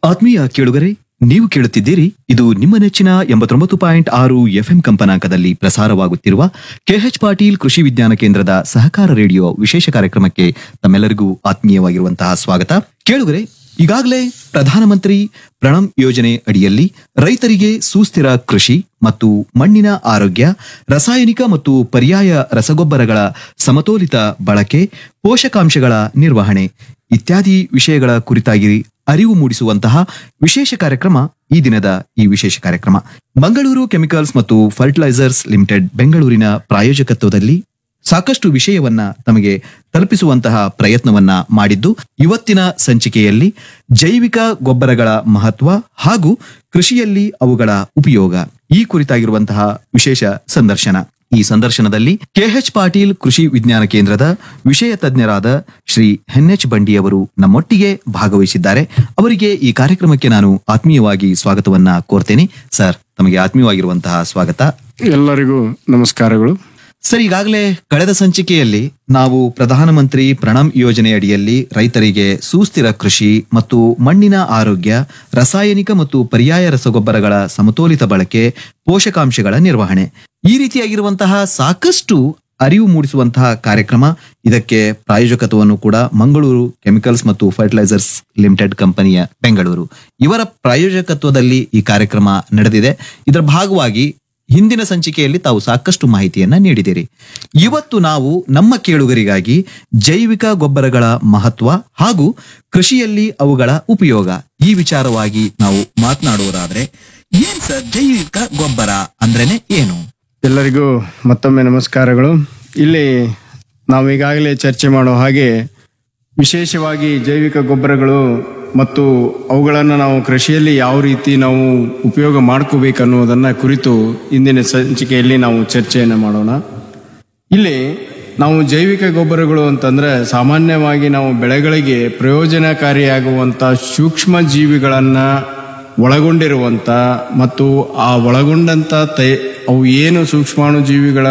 ಆತ್ಮೀಯ ಕೇಳುಗರೆ ನೀವು ಕೇಳುತ್ತಿದ್ದೀರಿ ಇದು ನಿಮ್ಮ ನೆಚ್ಚಿನ ಎಂಬತ್ತೊಂಬತ್ತು ಪಾಯಿಂಟ್ ಆರು ಎಫ್ಎಂ ಕಂಪನಾಂಕದಲ್ಲಿ ಪ್ರಸಾರವಾಗುತ್ತಿರುವ ಕೆಎಚ್ ಪಾಟೀಲ್ ಕೃಷಿ ವಿಜ್ಞಾನ ಕೇಂದ್ರದ ಸಹಕಾರ ರೇಡಿಯೋ ವಿಶೇಷ ಕಾರ್ಯಕ್ರಮಕ್ಕೆ ತಮ್ಮೆಲ್ಲರಿಗೂ ಆತ್ಮೀಯವಾಗಿರುವಂತಹ ಸ್ವಾಗತ ಕೇಳುಗರೆ ಈಗಾಗಲೇ ಪ್ರಧಾನಮಂತ್ರಿ ಪ್ರಣಮ್ ಯೋಜನೆ ಅಡಿಯಲ್ಲಿ ರೈತರಿಗೆ ಸುಸ್ಥಿರ ಕೃಷಿ ಮತ್ತು ಮಣ್ಣಿನ ಆರೋಗ್ಯ ರಾಸಾಯನಿಕ ಮತ್ತು ಪರ್ಯಾಯ ರಸಗೊಬ್ಬರಗಳ ಸಮತೋಲಿತ ಬಳಕೆ ಪೋಷಕಾಂಶಗಳ ನಿರ್ವಹಣೆ ಇತ್ಯಾದಿ ವಿಷಯಗಳ ಕುರಿತಾಗಿ ಅರಿವು ಮೂಡಿಸುವಂತಹ ವಿಶೇಷ ಕಾರ್ಯಕ್ರಮ ಈ ದಿನದ ಈ ವಿಶೇಷ ಕಾರ್ಯಕ್ರಮ ಮಂಗಳೂರು ಕೆಮಿಕಲ್ಸ್ ಮತ್ತು ಫರ್ಟಿಲೈಸರ್ಸ್ ಲಿಮಿಟೆಡ್ ಬೆಂಗಳೂರಿನ ಪ್ರಾಯೋಜಕತ್ವದಲ್ಲಿ ಸಾಕಷ್ಟು ವಿಷಯವನ್ನ ತಮಗೆ ತಲುಪಿಸುವಂತಹ ಪ್ರಯತ್ನವನ್ನ ಮಾಡಿದ್ದು ಇವತ್ತಿನ ಸಂಚಿಕೆಯಲ್ಲಿ ಜೈವಿಕ ಗೊಬ್ಬರಗಳ ಮಹತ್ವ ಹಾಗೂ ಕೃಷಿಯಲ್ಲಿ ಅವುಗಳ ಉಪಯೋಗ ಈ ಕುರಿತಾಗಿರುವಂತಹ ವಿಶೇಷ ಸಂದರ್ಶನ ಈ ಸಂದರ್ಶನದಲ್ಲಿ ಕೆಎಚ್ ಪಾಟೀಲ್ ಕೃಷಿ ವಿಜ್ಞಾನ ಕೇಂದ್ರದ ವಿಷಯ ತಜ್ಞರಾದ ಶ್ರೀ ಎನ್ ಎಚ್ ಬಂಡಿಯವರು ನಮ್ಮೊಟ್ಟಿಗೆ ಭಾಗವಹಿಸಿದ್ದಾರೆ ಅವರಿಗೆ ಈ ಕಾರ್ಯಕ್ರಮಕ್ಕೆ ನಾನು ಆತ್ಮೀಯವಾಗಿ ಸ್ವಾಗತವನ್ನ ಕೋರ್ತೇನೆ ಸರ್ ತಮಗೆ ಆತ್ಮೀಯವಾಗಿರುವಂತಹ ಸ್ವಾಗತ ಎಲ್ಲರಿಗೂ ನಮಸ್ಕಾರಗಳು ಸರ್ ಈಗಾಗಲೇ ಕಳೆದ ಸಂಚಿಕೆಯಲ್ಲಿ ನಾವು ಪ್ರಧಾನಮಂತ್ರಿ ಪ್ರಣಮ್ ಯೋಜನೆ ಅಡಿಯಲ್ಲಿ ರೈತರಿಗೆ ಸುಸ್ಥಿರ ಕೃಷಿ ಮತ್ತು ಮಣ್ಣಿನ ಆರೋಗ್ಯ ರಾಸಾಯನಿಕ ಮತ್ತು ಪರ್ಯಾಯ ರಸಗೊಬ್ಬರಗಳ ಸಮತೋಲಿತ ಬಳಕೆ ಪೋಷಕಾಂಶಗಳ ನಿರ್ವಹಣೆ ಈ ರೀತಿಯಾಗಿರುವಂತಹ ಸಾಕಷ್ಟು ಅರಿವು ಮೂಡಿಸುವಂತಹ ಕಾರ್ಯಕ್ರಮ ಇದಕ್ಕೆ ಪ್ರಾಯೋಜಕತ್ವವನ್ನು ಕೂಡ ಮಂಗಳೂರು ಕೆಮಿಕಲ್ಸ್ ಮತ್ತು ಫರ್ಟಿಲೈಸರ್ಸ್ ಲಿಮಿಟೆಡ್ ಕಂಪನಿಯ ಬೆಂಗಳೂರು ಇವರ ಪ್ರಾಯೋಜಕತ್ವದಲ್ಲಿ ಈ ಕಾರ್ಯಕ್ರಮ ನಡೆದಿದೆ ಇದರ ಭಾಗವಾಗಿ ಹಿಂದಿನ ಸಂಚಿಕೆಯಲ್ಲಿ ತಾವು ಸಾಕಷ್ಟು ಮಾಹಿತಿಯನ್ನ ನೀಡಿದಿರಿ ಇವತ್ತು ನಾವು ನಮ್ಮ ಕೇಳುಗರಿಗಾಗಿ ಜೈವಿಕ ಗೊಬ್ಬರಗಳ ಮಹತ್ವ ಹಾಗೂ ಕೃಷಿಯಲ್ಲಿ ಅವುಗಳ ಉಪಯೋಗ ಈ ವಿಚಾರವಾಗಿ ನಾವು ಮಾತನಾಡುವುದಾದ್ರೆ ಏನ್ ಸರ್ ಜೈವಿಕ ಗೊಬ್ಬರ ಅಂದ್ರೇನೆ ಏನು ಎಲ್ಲರಿಗೂ ಮತ್ತೊಮ್ಮೆ ನಮಸ್ಕಾರಗಳು ಇಲ್ಲಿ ನಾವು ಈಗಾಗಲೇ ಚರ್ಚೆ ಮಾಡೋ ಹಾಗೆ ವಿಶೇಷವಾಗಿ ಜೈವಿಕ ಗೊಬ್ಬರಗಳು ಮತ್ತು ಅವುಗಳನ್ನು ನಾವು ಕೃಷಿಯಲ್ಲಿ ಯಾವ ರೀತಿ ನಾವು ಉಪಯೋಗ ಮಾಡ್ಕೋಬೇಕು ಅನ್ನೋದನ್ನ ಕುರಿತು ಇಂದಿನ ಸಂಚಿಕೆಯಲ್ಲಿ ನಾವು ಚರ್ಚೆಯನ್ನು ಮಾಡೋಣ ಇಲ್ಲಿ ನಾವು ಜೈವಿಕ ಗೊಬ್ಬರಗಳು ಅಂತಂದ್ರೆ ಸಾಮಾನ್ಯವಾಗಿ ನಾವು ಬೆಳೆಗಳಿಗೆ ಪ್ರಯೋಜನಕಾರಿಯಾಗುವಂತ ಸೂಕ್ಷ್ಮ ಜೀವಿಗಳನ್ನ ಒಳಗೊಂಡಿರುವಂತ ಮತ್ತು ಆ ಒಳಗೊಂಡಂತ ತೈ ಅವು ಏನು ಸೂಕ್ಷ್ಮಾಣು ಜೀವಿಗಳ